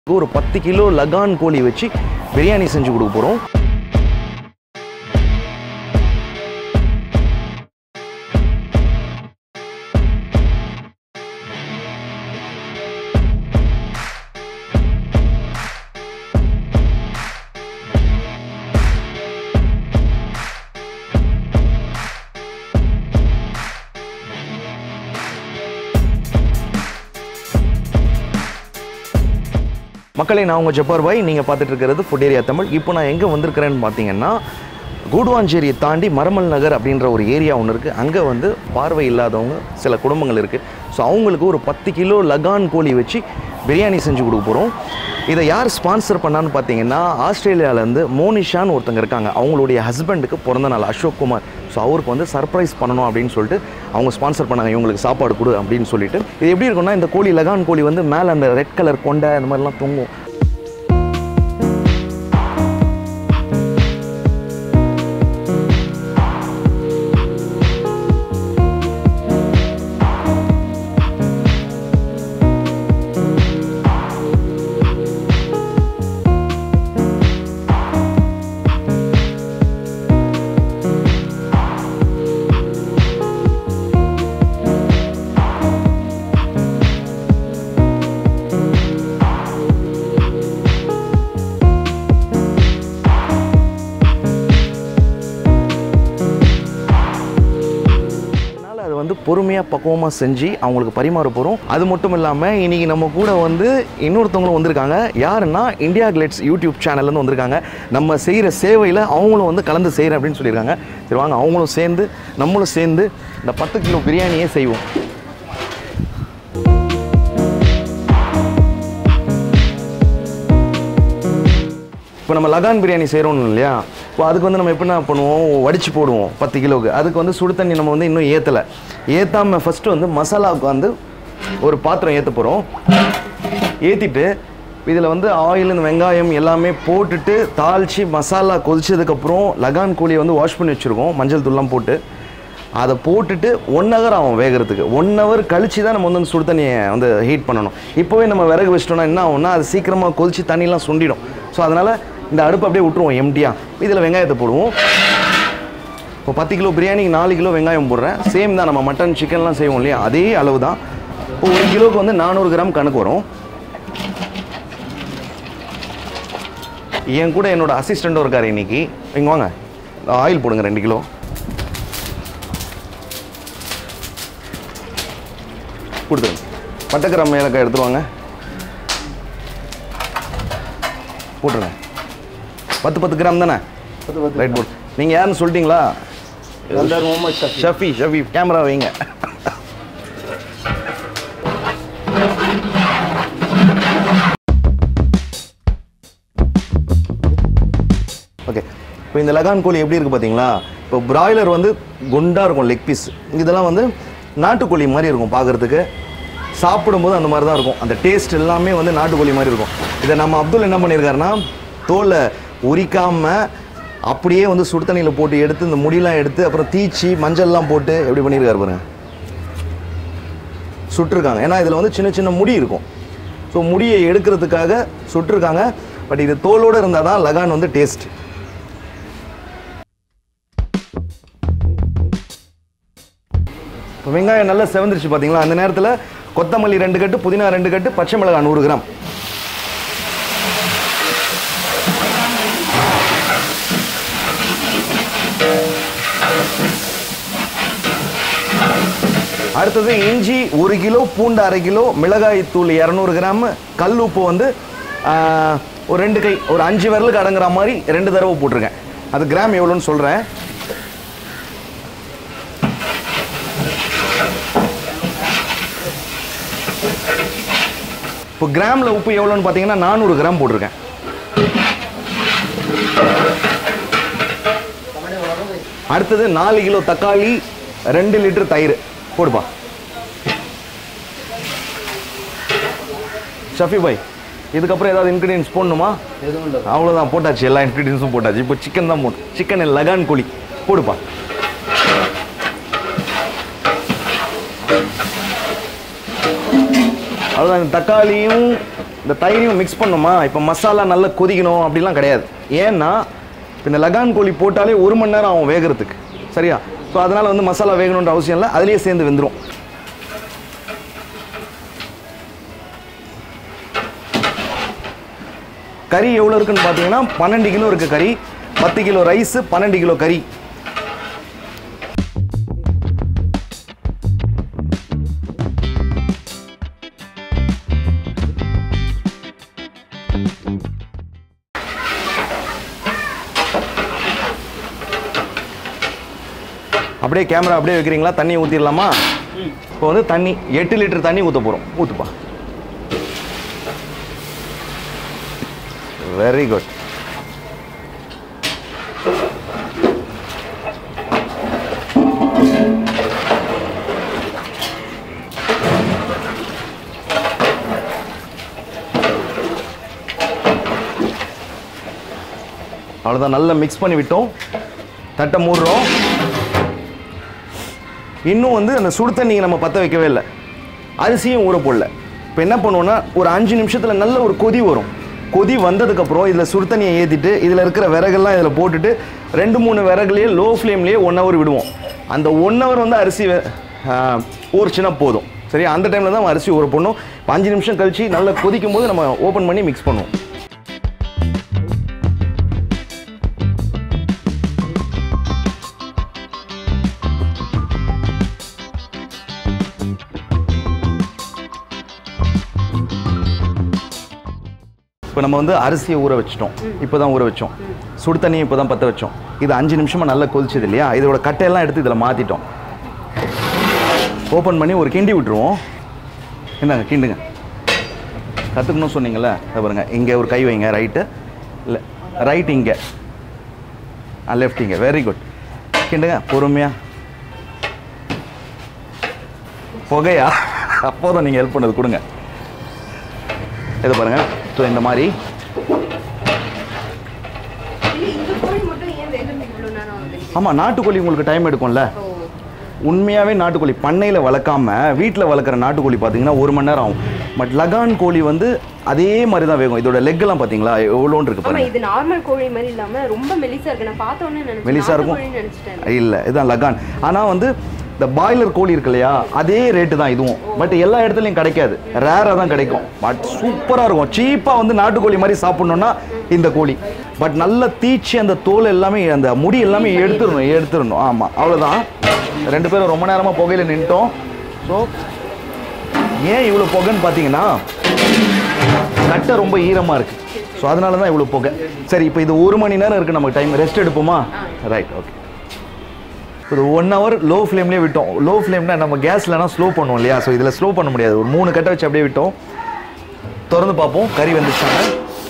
ஒரு பத்து கிலோ லகான் கோழி வச்சு பிரியாணி செஞ்சு கொடுக்க போகிறோம் மக்களை நான் உங்கள் ஜப்பார் பாய் நீங்கள் பார்த்துட்டு இருக்கிறது ஃபுட் ஏரியா தமிழ் இப்போ நான் எங்கே வந்திருக்கிறேன்னு பார்த்தீங்கன்னா கூடுவாஞ்சேரியை தாண்டி மரமல் நகர் அப்படின்ற ஒரு ஏரியா ஒன்று இருக்குது அங்கே வந்து பார்வை இல்லாதவங்க சில குடும்பங்கள் இருக்குது ஸோ அவங்களுக்கு ஒரு பத்து கிலோ லகான் கோழி வச்சு பிரியாணி செஞ்சு கொடுக்க போகிறோம் இதை யார் ஸ்பான்சர் பண்ணான்னு பார்த்தீங்கன்னா ஆஸ்திரேலியாவிலேருந்து மோனிஷான்னு ஒருத்தங்க இருக்காங்க அவங்களுடைய ஹஸ்பண்டுக்கு பிறந்த நாள் அசோக் குமார் ஸோ அவருக்கு வந்து சர்ப்ரைஸ் பண்ணணும் அப்படின்னு சொல்லிட்டு அவங்க ஸ்பான்சர் பண்ணாங்க இவங்களுக்கு சாப்பாடு கொடு அப்படின்னு சொல்லிட்டு இது எப்படி இருக்கும்னா இந்த கோழி லகான் கோழி வந்து மேலே அந்த ரெட் கலர் கொண்டை இந்த மாதிரிலாம் தொங்கும் அதனால் அது வந்து பொறுமையாக பக்குவமாக செஞ்சு அவங்களுக்கு பரிமாற போகிறோம் அது மட்டும் இல்லாமல் இன்றைக்கி நம்ம கூட வந்து இன்னொருத்தவங்களும் வந்திருக்காங்க யாருன்னா இந்தியா கிளேட்ஸ் யூடியூப் சேனல்லேருந்து வந்திருக்காங்க நம்ம செய்கிற சேவையில் அவங்களும் வந்து கலந்து செய்கிறேன் அப்படின்னு சொல்லியிருக்காங்க சரி வாங்க அவங்களும் சேர்ந்து நம்மளும் சேர்ந்து இந்த பத்து கிலோ பிரியாணியே செய்வோம் இப்போ நம்ம லகான் பிரியாணி செய்கிறோம் இல்லையா இப்போ அதுக்கு வந்து நம்ம எப்படின்னா பண்ணுவோம் வடித்து போடுவோம் பத்து கிலோவுக்கு அதுக்கு வந்து சுடு தண்ணி நம்ம வந்து இன்னும் ஏற்றலை ஏற்றாமல் ஃபஸ்ட்டு வந்து மசாலாவுக்கு வந்து ஒரு பாத்திரம் ஏற்ற போகிறோம் ஏற்றிட்டு இதில் வந்து ஆயில் இந்த வெங்காயம் எல்லாமே போட்டுட்டு தாளித்து மசாலா கொதிச்சதுக்கப்புறம் லகான் கோழியை வந்து வாஷ் பண்ணி வச்சுருக்கோம் மஞ்சள் தூள்லாம் போட்டு அதை போட்டுட்டு ஒன் ஹவர் ஆகும் வேகிறதுக்கு ஒன் ஹவர் கழிச்சு தான் நம்ம வந்து அந்த சுடு தண்ணியை வந்து ஹீட் பண்ணணும் இப்போவே நம்ம விறகு வச்சிட்டோம்னா என்ன ஆகும்னா அது சீக்கிரமாக கொதிச்சு தண்ணிலாம் சுண்டிடும் ஸோ அதனால் இந்த அடுப்பு அப்படியே விட்டுருவோம் எம்டியாக இதில் வெங்காயத்தை போடுவோம் இப்போ பத்து கிலோ பிரியாணிக்கு நாலு கிலோ வெங்காயம் போடுறேன் சேம் தான் நம்ம மட்டன் சிக்கன்லாம் செய்வோம் இல்லையா அதே அளவு தான் இப்போ ஒரு கிலோவுக்கு வந்து நானூறு கிராம் கணக்கு வரும் என் கூட என்னோட அசிஸ்டண்ட்டும் இருக்கார் இன்னைக்கு இங்கே வாங்க ஆயில் போடுங்க ரெண்டு கிலோ கொடுத்துருங்க பட்டக்கிராம் ஏலக்காய் எடுத்துருவாங்க போட்டுருங்க பத்து பத்து கிராம் தானே ரைட் போட் நீங்கள் யாருன்னு சொல்லிட்டீங்களா நந்தார் முகமது ஷஃபி ஷஃபி ஷஃபி கேமரா வைங்க ஓகே இப்போ இந்த லகான் கோழி எப்படி இருக்குது பார்த்தீங்களா இப்போ பிராய்லர் வந்து குண்டாக இருக்கும் லெக் பீஸ் இதெல்லாம் வந்து நாட்டுக்கோழி மாதிரி இருக்கும் பார்க்குறதுக்கு சாப்பிடும்போது அந்த மாதிரி தான் இருக்கும் அந்த டேஸ்ட் எல்லாமே வந்து நாட்டுக்கோழி மாதிரி இருக்கும் இதை நம்ம அப்துல் என்ன பண்ணியிருக்காருன்னா தோலை உரிக்காமல் அப்படியே வந்து சுடு தண்ணியில் போட்டு எடுத்து இந்த முடியெல்லாம் எடுத்து அப்புறம் தீச்சி மஞ்சள்லாம் போட்டு எப்படி பண்ணியிருக்காரு பாருங்க சுட்டிருக்காங்க ஏன்னா இதில் வந்து சின்ன சின்ன முடி இருக்கும் ஸோ முடியை எடுக்கிறதுக்காக சுட்டிருக்காங்க பட் இது தோலோடு இருந்தால் தான் லகான் வந்து டேஸ்ட் இப்போ வெங்காயம் நல்லா செவந்துருச்சு பார்த்தீங்களா அந்த நேரத்தில் கொத்தமல்லி ரெண்டு கட்டு புதினா ரெண்டு கட்டு பச்சை மிளகாய் நூறு கிராம் அடுத்தது இஞ்சி ஒரு கிலோ பூண்டு அரை கிலோ மிளகாய் தூள் இரநூறு கிராம் கல் உப்பு வந்து ஆ, ஒரு ரெண்டு கை ஒரு அஞ்சு விரலுக்கு அடங்குற மாதிரி ரெண்டு தடவை போட்டிருக்கேன் அது கிராம் எவ்வளோன்னு சொல்கிறேன் இப்போ கிராமில் உப்பு எவ்வளோன்னு பார்த்தீங்கன்னா நானூறு கிராம் போட்டிருக்கேன் அடுத்தது நாலு கிலோ தக்காளி ரெண்டு லிட்டர் தயிர் போடுப்பா ஷஃபி பாய் இதுக்கப்புறம் ஏதாவது இன்க்ரீடியன்ஸ் போடணுமா எதுவும் இல்லை அவ்வளோதான் போட்டாச்சு எல்லா இன்க்ரீடியன்ஸும் போட்டாச்சு இப்போ சிக்கன் தான் போட்டு சிக்கன் லகான் கோழி போடுப்பா அவ்வளோதான் இந்த தக்காளியும் இந்த தயிரையும் மிக்ஸ் பண்ணுமா இப்போ மசாலா நல்லா கொதிக்கணும் அப்படிலாம் கிடையாது ஏன்னா இப்ப இந்த லகான் கோழி போட்டாலே ஒரு மணி நேரம் ஆகும் வேகிறதுக்கு சரியா ஸோ அதனால் வந்து மசாலா வேகணுன்ற அவசியம் இல்லை அதுலேயே சேர்ந்து வெந்துடும் கறி எவ்வளோ இருக்குன்னு பார்த்தீங்கன்னா பன்னெண்டு கிலோ இருக்குது கறி பத்து கிலோ ரைஸு பன்னெண்டு கிலோ கறி அப்படியே கேமரா அப்படியே வைக்கிறீங்களா தண்ணி ஊற்றிடலாமா இப்போ வந்து தண்ணி எட்டு லிட்டர் தண்ணி ஊற்ற போகிறோம் ஊற்றுப்பா வெரி குட் அவ்வளோதான் நல்லா மிக்ஸ் பண்ணி விட்டோம் தட்டை மூடுறோம் இன்னும் வந்து அந்த சுடு தண்ணியை நம்ம பற்ற வைக்கவே இல்லை அரிசியும் ஊற போடல இப்போ என்ன பண்ணுவோம்னா ஒரு அஞ்சு நிமிஷத்தில் நல்ல ஒரு கொதி வரும் கொதி வந்ததுக்கப்புறம் இதில் சுடு தண்ணியை ஏற்றிட்டு இதில் இருக்கிற விறகெல்லாம் இதில் போட்டுட்டு ரெண்டு மூணு விறகுலேயே லோ ஃப்ளேம்லேயே ஒன் ஹவர் விடுவோம் அந்த ஒன் ஹவர் வந்து அரிசி வே- ஆ, ஊறுச்சுன்னா போதும் சரி அந்த டைமில் தான் அரிசி ஊற போடணும் இப்போ அஞ்சு நிமிஷம் கழிச்சு நல்லா கொதிக்கும் போது நம்ம ஓப்பன் பண்ணி மிக்ஸ் பண்ணுவோம் இப்போ நம்ம வந்து அரிசியை ஊற வச்சிட்டோம் இப்போ தான் ஊற வச்சோம் சுடு தண்ணியை இப்போ தான் பற்ற வச்சோம் இது அஞ்சு நிமிஷமாக நல்லா கொதிச்சது இல்லையா இதோட கட்டையெல்லாம் எடுத்து இதில் மாற்றிட்டோம் ஓப்பன் பண்ணி ஒரு கிண்டி விட்டுருவோம் என்னங்க கிண்டுங்க கற்றுக்கணும் சொன்னீங்கல்ல இதை பாருங்க இங்கே ஒரு கை வைங்க ரைட்டு இல்லை ரைட் இங்கே லெஃப்ட் இங்கே வெரி குட் கிண்டுங்க பொறுமையாக புகையா அப்போதான் நீங்கள் ஹெல்ப் பண்ணது கொடுங்க இதை பாருங்க ஸோ இந்த மாதிரி இல்ல, இந்த கோழி மட்டும் ஏன் வேகறதுக்கு இவ்வளவு நேரம் ஆகுது? ஆமாம் நாட்டுக்கோழி உங்களுக்கு டைம் எடுக்கும்ல ஓ, உண்மையாகவே நாட்டுக்கோழி பண்ணையில் வளர்க்காம வீட்டில் வளர்க்குற நாட்டுக்கோழி பார்த்தீங்கன்னா ஒரு மணி நேரம் ஆகும் பட் லகான் கோழி வந்து அதே மாதிரி தான் வேகும் இதோட லெக்கெல்லாம் பார்த்தீங்களா எவ்வளோன்னு இருக்கு ஆமா பாருங்க இது நார்மல் கோழி மாதிரி இல்லாம ரொம்ப மெலிசா இருக்கு நான் பார்த்த உடனே நினைச்சேன் மெலிசா இருக்கும் நாட்டுக்கோழின்னு நினைச்சிட்டேன் இல்லை இதுதான் லகான் ஆனால் வந்து இந்த பாய்லர் கோழி இருக்கு இல்லையா அதே ரேட்டு தான் இதுவும் பட் எல்லா இடத்துலையும் கிடைக்காது ரேராக தான் கிடைக்கும் பட் சூப்பராக இருக்கும் சீப்பாக வந்து நாட்டுக்கோழி மாதிரி சாப்பிட்ணுன்னா இந்த கோழி பட் நல்லா தீச்சி அந்த தோல் எல்லாமே அந்த முடி எல்லாமே எடுத்துடணும் எடுத்துடணும் ஆமாம் அவ்வளோதான் ரெண்டு பேரும் ரொம்ப நேரமாக புகையில நின்ட்டோம் ஸோ ஏன் இவ்வளோ புகைன்னு பார்த்தீங்கன்னா கட்டை ரொம்ப ஈரமாக இருக்குது ஸோ அதனால தான் இவ்வளோ புகை சரி இப்போ இது ஒரு மணி நேரம் இருக்குது நமக்கு டைம் ரெஸ்ட் எடுப்போமா ரைட் ஓகே இது ஒன் ஹவர் லோ ஃப்ளேம்லேயே விட்டோம் லோ ஃப்ளேம்னா நம்ம கேஸ்லனா ஸ்லோ பண்ணுவோம் இல்லையா ஸோ இதில் ஸ்லோ பண்ண முடியாது ஒரு மூணு கட்டை வச்சு அப்படியே விட்டோம் திறந்து பார்ப்போம் கறி வெந்துருச்சாங்க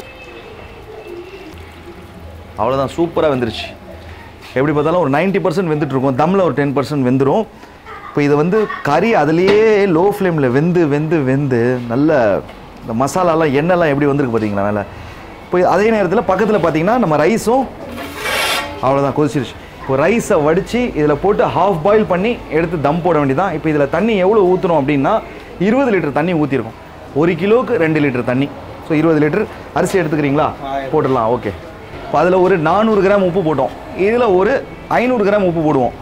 அவ்வளோதான் சூப்பராக வெந்துருச்சு எப்படி பார்த்தாலும் ஒரு 90% பர்சன்ட் வெந்துட்டு இருக்கும் தம்மில் ஒரு டென் பர்சன்ட் வெந்துடும் இப்போ இதை வந்து கறி அதுலேயே லோ ஃப்ளேமில் வெந்து வெந்து வெந்து நல்ல இந்த மசாலாலாம் எண்ணெய்லாம் எப்படி வந்திருக்கு பார்த்தீங்களா மேலே இப்போ அதே நேரத்தில் பக்கத்தில் பார்த்தீங்கன்னா நம்ம ரைஸும் அவ்வளோதான் கொதிச்சிருச்சு இப்போ ரைஸை வடித்து இதில் போட்டு ஹாஃப் பாயில் பண்ணி எடுத்து தம் போட வேண்டியதான் இப்போ இதில் தண்ணி எவ்வளோ ஊற்றணும் அப்படின்னா இருபது லிட்டர் தண்ணி ஊற்றிருக்கோம் ஒரு கிலோவுக்கு ரெண்டு லிட்டர் தண்ணி ஸோ இருபது லிட்டர் அரிசி எடுத்துக்கிறீங்களா போட்டுடலாம் ஓகே இப்போ அதில் ஒரு நானூறு கிராம் உப்பு போட்டோம் இதில் ஒரு ஐநூறு கிராம் உப்பு போடுவோம்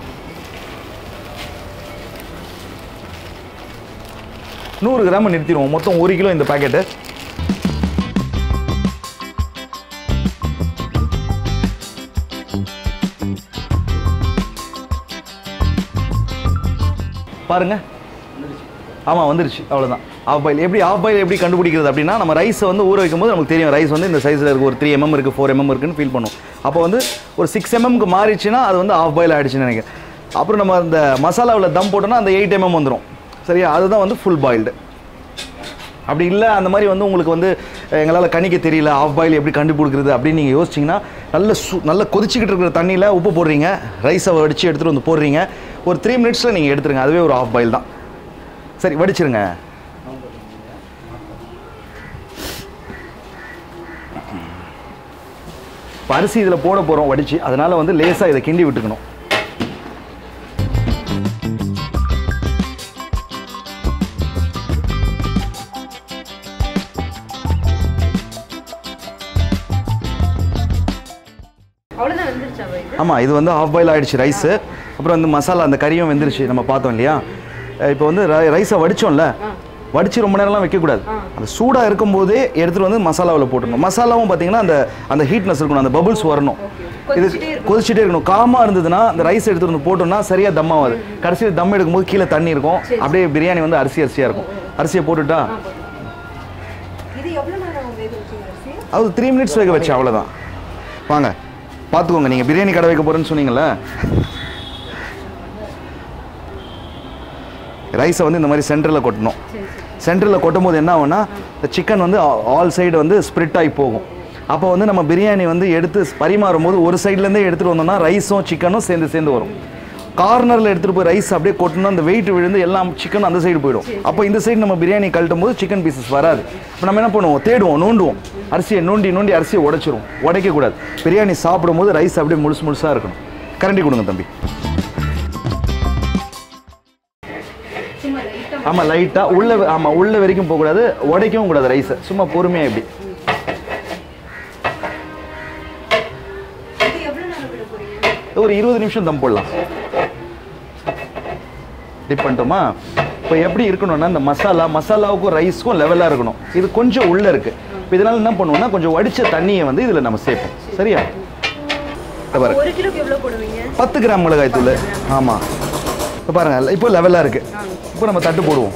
நூறு கிராம் நிறுத்திடுவோம் மொத்தம் ஒரு கிலோ இந்த பாக்கெட்டு பாருங்க ஆமாம் வந்துருச்சு அவ்வளோதான் ஆஃப் பாயில் எப்படி ஆஃப் பாயில் எப்படி கண்டுபிடிக்கிறது அப்படின்னா நம்ம ரைஸை வந்து ஊற வைக்கும்போது நமக்கு தெரியும் ரைஸ் வந்து இந்த சைஸில் இருக்குது ஒரு த்ரீ எம்எம் இருக்குது ஃபோர் எம்எம் இருக்குன்னு ஃபீல் பண்ணும் அப்போ வந்து ஒரு சிக்ஸ் எம்எம்க்கு மாறிச்சுன்னா அது வந்து ஆஃப் பாயில் ஆயிடுச்சுன்னு நினைக்கிறேன் அப்புறம் நம்ம அந்த மசாலாவில் தம் போட்டோம்னா அந்த எயிட் எம்எம் வந்துடும் சரியா அதுதான் வந்து ஃபுல் பாயில்டு அப்படி இல்லை அந்த மாதிரி வந்து உங்களுக்கு வந்து எங்களால் கணிக்க தெரியல ஆஃப் பாயில் எப்படி கண்டுபிடிக்கிறது அப்படின்னு நீங்கள் யோசிச்சிங்கன்னா நல்ல சு நல்ல கொதிச்சிக்கிட்டு இருக்கிற தண்ணியில் உப்பு போடுறீங்க ரைஸை வடித்து எடுத்துகிட்டு வந்து போடுறீங்க ஒரு த்ரீ மினிட்ஸில் நீங்கள் எடுத்துருங்க அதுவே ஒரு ஆஃப் பாயில் தான் சரி வடிச்சிருங்க இப்போ அரிசி இதில் போட போகிறோம் வடித்து அதனால் வந்து லேசாக இதை கிண்டி விட்டுக்கணும் அவ்வளவுதான் வந்துருச்சா இது ஆமாம் இது வந்து ஆஃப் பாயில் ஆயிடுச்சு ரைஸு அப்புறம் வந்து மசாலா அந்த கறியும் வெந்துருச்சு நம்ம பார்த்தோம் இல்லையா இப்போ வந்து ரைஸை வடிச்சோம்ல வடிச்சு ரொம்ப நேரம்லாம் வைக்கக்கூடாது அந்த சூடாக இருக்கும்போதே எடுத்துகிட்டு வந்து மசாலாவில் போட்டுடணும் மசாலாவும் பார்த்தீங்கன்னா அந்த அந்த ஹீட்னஸ் இருக்கணும் அந்த பபுள்ஸ் வரணும் இது கொதிச்சுட்டே இருக்கணும் காமாக இருந்ததுன்னா அந்த ரைஸ் எடுத்துட்டு வந்து போட்டோம்னா சரியாக தம் ஆகாது கடைசியில் தம் எடுக்கும்போது கீழே தண்ணி இருக்கும் அப்படியே பிரியாணி வந்து அரிசி அரிசியாக இருக்கும் அரிசியை போட்டுட்டா இது எவ்வளவு நேரம் வேக வச்சீங்க அரிசி அது த்ரீ மினிட்ஸ் வேக வச்சு அவ்வளோதான் வாங்க பார்த்துக்கோங்க நீங்கள் பிரியாணி கடை வைக்க போகிறேன்னு சொன்னீங்கல்ல ரைஸை வந்து இந்த மாதிரி சென்டரில் கொட்டணும் சென்டரில் கொட்டும் போது என்ன ஆகும்னா இந்த சிக்கன் வந்து ஆல் சைடு வந்து ஸ்ப்ரிட் ஆகி போகும் அப்போ வந்து நம்ம பிரியாணி வந்து எடுத்து பரிமாறும் போது ஒரு சைட்லேருந்தே எடுத்துகிட்டு வந்தோம்னா ரைஸும் சிக்கனும் சேர்ந்து சேர்ந்து வரும் கார்னரில் எடுத்துகிட்டு போய் ரைஸ் அப்படியே கொட்டணும் அந்த வெயிட் விழுந்து எல்லாம் சிக்கன் அந்த சைடு போயிடும் அப்போ இந்த சைடு நம்ம பிரியாணி கழட்டும் போது சிக்கன் பீசஸ் வராது இப்போ நம்ம என்ன பண்ணுவோம் தேடுவோம் நோண்டுவோம் அரிசியை நோண்டி நோண்டி அரிசியை உடைச்சிரும் உடைக்கக்கூடாது பிரியாணி சாப்பிடும்போது ரைஸ் அப்படியே முழுசு முழுசாக இருக்கணும் கரண்டி கொடுங்க தம்பி சும்மா லைட்டா ஆமாம் லைட்டாக உள்ள ஆமாம் உள்ள வரைக்கும் போகக்கூடாது உடைக்கவும் கூடாது ரைஸை சும்மா பொறுமையாக இப்படி இது எவ்வளவு நேரம் விட போறீங்க ஒரு இருபது நிமிஷம் தம் போடலாம் டிப் பண்ணிட்டோமா இப்போ எப்படி இருக்கணும்னா இந்த மசாலா மசாலாவுக்கும் ரைஸ்க்கும் லெவலாக இருக்கணும் இது கொஞ்சம் உள்ளே இருக்குது இப்போ இதனால் என்ன பண்ணுவோம்னா கொஞ்சம் வடித்த தண்ணியை வந்து இதில் நம்ம சேர்ப்போம் சரியா இதை பாருங்க ஒரு கிலோக்கு எவ்வளவு போடுவீங்க பத்து கிராம் மிளகாய் தூள் ஆமாம் இப்போ பாருங்க இப்போ லெவலாக இருக்குது இப்போ நம்ம தட்டு போடுவோம்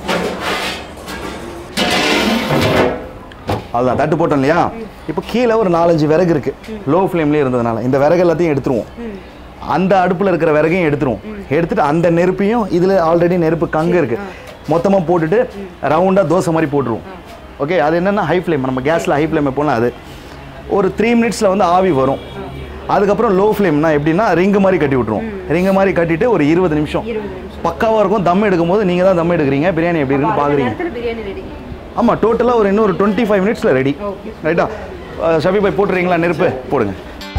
அதுதான் தட்டு போட்டோம் இல்லையா இப்போ கீழே ஒரு நாலஞ்சு விறகு இருக்கு லோ ஃப்ளேம்லேயே இருந்ததுனால இந்த விறகு எல்லாத்தையும் எடுத்துருவோம் அந்த அடுப்பில் இருக்கிற விறகையும் எடுத்துருவோம் எடுத்துட்டு அந்த நெருப்பையும் இதில் ஆல்ரெடி நெருப்பு கங்கு இருக்கு மொத்தமாக போட்டுட்டு ரவுண்டாக தோசை மாதிரி போட்டுருவோம் ஓகே அது என்னென்னா ஹை ஃப்ளேம் நம்ம கேஸில் ஹை ஃப்ளேம் போனால் அது ஒரு த்ரீ மினிட்ஸில் வந்து ஆவி வரும் அதுக்கப்புறம் லோ ஃப்ளேம்னா எப்படின்னா ரிங்கு மாதிரி கட்டி விட்ருவோம் ரிங்கு மாதிரி கட்டிட்டு ஒரு இருபது நிமிஷம் பக்காவாக இருக்கும் தம் எடுக்கும்போது நீங்கள் தான் தம் எடுக்கிறீங்க பிரியாணி எப்படி இருக்குன்னு பார்க்குறீங்க நேரத்துல பிரியாணி ரெடி ஆமாம் டோட்டலாக ஒரு இன்னொரு டுவெண்ட்டி ஃபைவ் மினிட்ஸில் ரெடி Okay. ரைட்டா ஷபி பாய் போட்டுறீங்களா நெருப்பு போடுங்க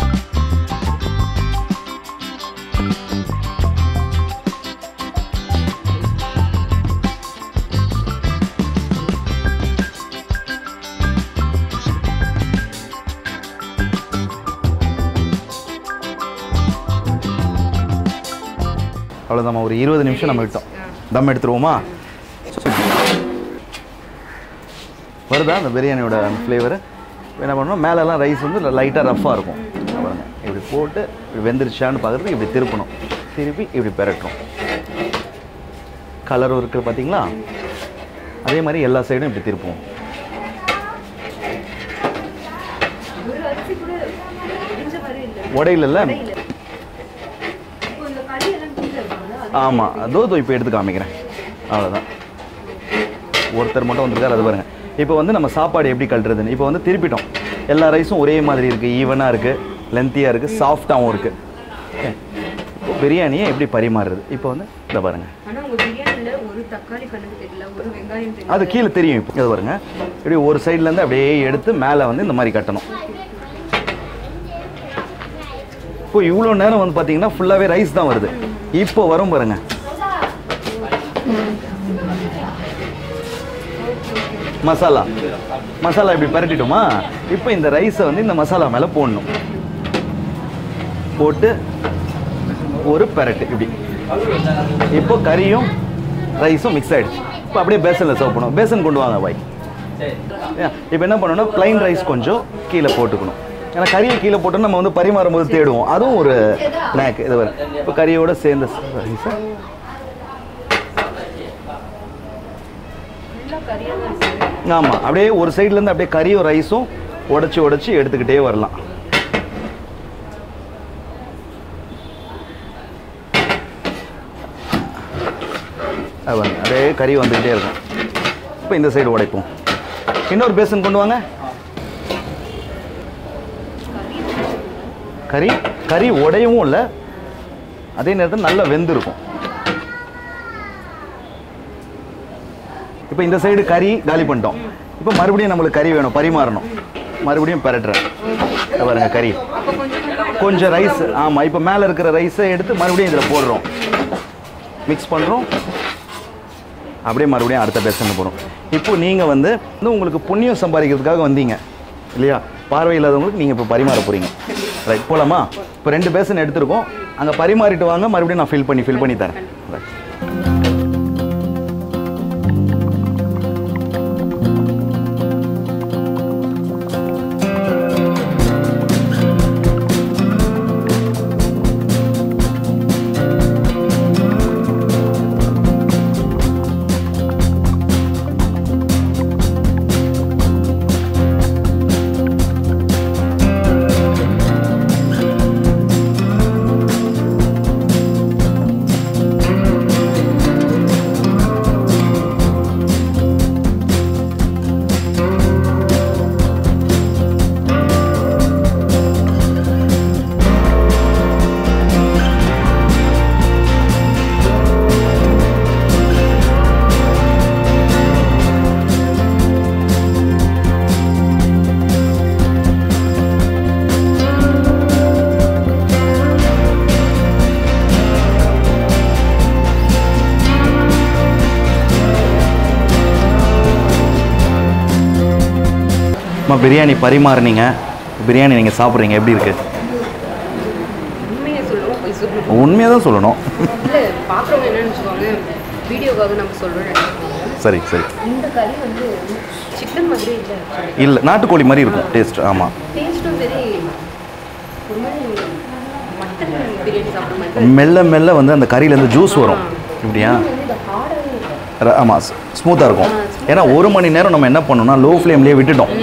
அவ்வளோதாம்மா ஒரு இருபது நிமிஷம் நம்ம விட்டோம் தம் எடுத்துருவோமா வருதா அந்த பிரியாணியோட அந்த ஃப்ளேவரு என்ன பண்ணணும் மேலெல்லாம் ரைஸ் வந்து லைட்டாக ரஃப்பாக இருக்கும் பாருங்க இப்படி போட்டு இப்படி வெந்துருச்சான்னு பார்க்குறதுக்கு இப்படி திருப்பணும் திருப்பி இப்படி பெரட்டணும் கலரும் இருக்குது பார்த்தீங்களா அதே மாதிரி எல்லா சைடும் இப்படி திருப்புவோம் ஒரு அரிசி கூட இடிஞ்ச மாதிரி இல்ல உடையிலல்ல இல்ல இப்போ இந்த களி எல்லாம் கீழே இருக்காங்க அது ஆமாம் அதோ இதோ இப்போ எடுத்து காமிக்கிறேன் அவ்வளோதான் ஒருத்தர் மட்டும் வந்திருக்காரு அது பாருங்க இப்போ வந்து நம்ம சாப்பாடு எப்படி கழட்டுறதுன்னு இப்போ வந்து திருப்பிட்டோம் எல்லா ரைஸும் ஒரே மாதிரி இருக்குது ஈவனாக இருக்குது லென்த்தியாக இருக்குது சாஃப்டாகவும் இருக்குது இப்போ பிரியாணியை எப்படி பரிமாறுறது இப்போ வந்து இதை பாருங்க ஆனா உங்க பிரியாணில ஒரு தக்காளி கண்ணுக்கு தெரியல ஒரு வெங்காயம் தெரியல அது கீழே தெரியும் இப்போ இது பாருங்க இப்படி ஒரு சைட்லேருந்து அப்படியே எடுத்து மேலே வந்து இந்த மாதிரி கட்டணும் இப்போ இவ்வளோ நேரம் வந்து பார்த்தீங்கன்னா ஃபுல்லாகவே ரைஸ் தான் வருது இப்போ வரும் பாருங்க மசாலா மசாலா இப்படி பரட்டிட்டோமா இப்போ இந்த ரைஸை வந்து இந்த மசாலா மேலே போடணும் போட்டு ஒரு பெரட்டு இப்படி இப்போ கறியும் ரைஸும் மிக்ஸ் ஆயிடுச்சு இப்போ அப்படியே பேசனில் சர்வ் பண்ணுவோம் பேசன் கொண்டு வாங்க பாய் இப்போ என்ன பண்ணணும்னா plain ரைஸ் கொஞ்சம் கீழே போட்டுக்கணும் ஏன்னா கறியை கீழே போட்டு நம்ம வந்து பரிமாறும் போது தேடுவோம் அதுவும் ஒரு ஸ்நாக் இது வரும் இப்போ கறியோட சேர்ந்த ரைஸை ஃபுல்லா கறியா தான் இருக்கு ஆமாம் அப்படியே ஒரு சைட்லேருந்து அப்படியே கறியும் ரைஸும் உடச்சி உடச்சி எடுத்துக்கிட்டே வரலாம் அது பாருங்க, அப்படியே கறி வந்துக்கிட்டே இருக்கும் இப்போ இந்த சைடு உடைப்போம் இன்னொரு பேசன் கொண்டு வாங்க கறி கறி உடையவும் இல்லை அதே நேரத்தில் நல்லா வெந்திருக்கும் இப்போ இந்த சைடு கறி காலி பண்ணிட்டோம் இப்போ மறுபடியும் நம்மளுக்கு கறி வேணும் பரிமாறணும் மறுபடியும் பெரட்டுறேன் இதை பாருங்க கறி அப்போ கொஞ்சம் கொஞ்சம் கொஞ்சம் ரைஸ் ஆமாம் இப்போ மேலே இருக்கிற ரைஸை எடுத்து மறுபடியும் இதில் போடுறோம் மிக்ஸ் பண்ணுறோம் அப்படியே மறுபடியும் அடுத்த பேசணும் போகிறோம் இப்போ நீங்கள் வந்து இன்னும் உங்களுக்கு புண்ணியம் சம்பாதிக்கிறதுக்காக வந்தீங்க இல்லையா பார்வை இல்லாதவங்களுக்கு நீங்கள் இப்போ பரிமாற போகிறீங்க ரைட் போலாமா இப்போ ரெண்டு பேசன் எடுத்துருக்கோம் அங்கே பரிமாறிட்டு வாங்க மறுபடியும் நான் ஃபில் பண்ணி ஃபில் பண்ணி தரேன் ரைட் அம்மா பிரியாணி பரிமாறுனீங்க பிரியாணி நீங்கள் சாப்பிட்றீங்க எப்படி இருக்குது உண்மையை சொல்லுவோம் போய் சொல்லுவோம் உண்மையாக தான் சொல்லணும் இல்லை பார்க்குறவங்க என்ன நினச்சிக்குவாங்க வீடியோக்காக நம்ம சொல்கிறோம் சரி சரி இந்த கறி வந்து சிக்கன் மாதிரி இல்லை இல்லை நாட்டுக்கோழி மாதிரி இருக்கும் டேஸ்ட் ஆமாம் டேஸ்ட்டும் சரி ஒரு மாதிரி மட்டன் பிரியாணி சாப்பிட்ற மாதிரி தான் மெல்ல மெல்ல வந்து அந்த கறியிலேருந்து ஜூஸ் வரும் இப்படியா இருக்கு. வந்து இது ஹார்டாகவே இல்லை ஆமாம் ஸ்மூத்தாக இருக்கும் ஏன்னா ஒரு மணி நேரம் நம்ம என்ன பண்ணோம்னா லோ ஃப்ளேம்லேயே விட்டுட்டோம்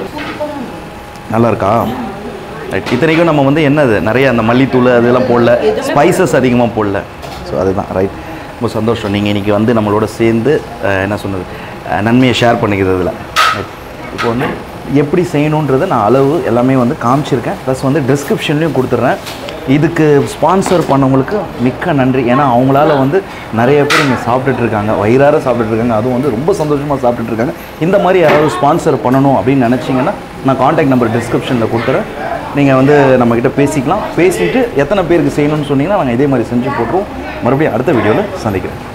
நல்லா இருக்கா ரைட் இத்தனைக்கும் நம்ம வந்து என்னது நிறைய அந்த மல்லித்தூள் அதெல்லாம் போடல ஸ்பைசஸ் அதிகமாக போடல ஸோ அதுதான் ரைட் ரொம்ப சந்தோஷம் நீங்கள் இன்றைக்கி வந்து நம்மளோட சேர்ந்து அஹ், என்ன சொன்னது அஹ், நன்மையை ஷேர் பண்ணிக்கிறதுல ரைட் இப்போ வந்து எப்படி செய்யணுன்றதை நான் அளவு எல்லாமே வந்து காமிச்சிருக்கேன் ப்ளஸ் வந்து டிஸ்கிரிப்ஷன்லேயும் கொடுத்துட்றேன் இதுக்கு ஸ்பான்சர் பண்ணவங்களுக்கு மிக்க நன்றி ஏன்னா அவங்களால வந்து நிறைய பேர் இங்கே சாப்பிட்டுட்டு இருக்காங்க வயிறார சாப்பிட்டுட்டு இருக்காங்க அதுவும் வந்து ரொம்ப சந்தோஷமாக சாப்பிட்டுட்டு இருக்காங்க இந்த மாதிரி யாராவது ஸ்பான்சர் பண்ணணும் அப்படின்னு நினச்சிங்கன்னா நான் காண்டாக்ட் நம்பர் டிஸ்கிரிப்ஷனில் கொடுத்துறேன் நீங்கள் வந்து நம்மக்கிட்ட பேசிக்கலாம் பேசிட்டு எத்தனை பேருக்கு செய்யணும்னு சொன்னீங்கன்னா நாங்கள் இதே மாதிரி செஞ்சு போட்டுருவோம் மறுபடியும் அடுத்த வீடியோவில் சந்திக்கிறேன்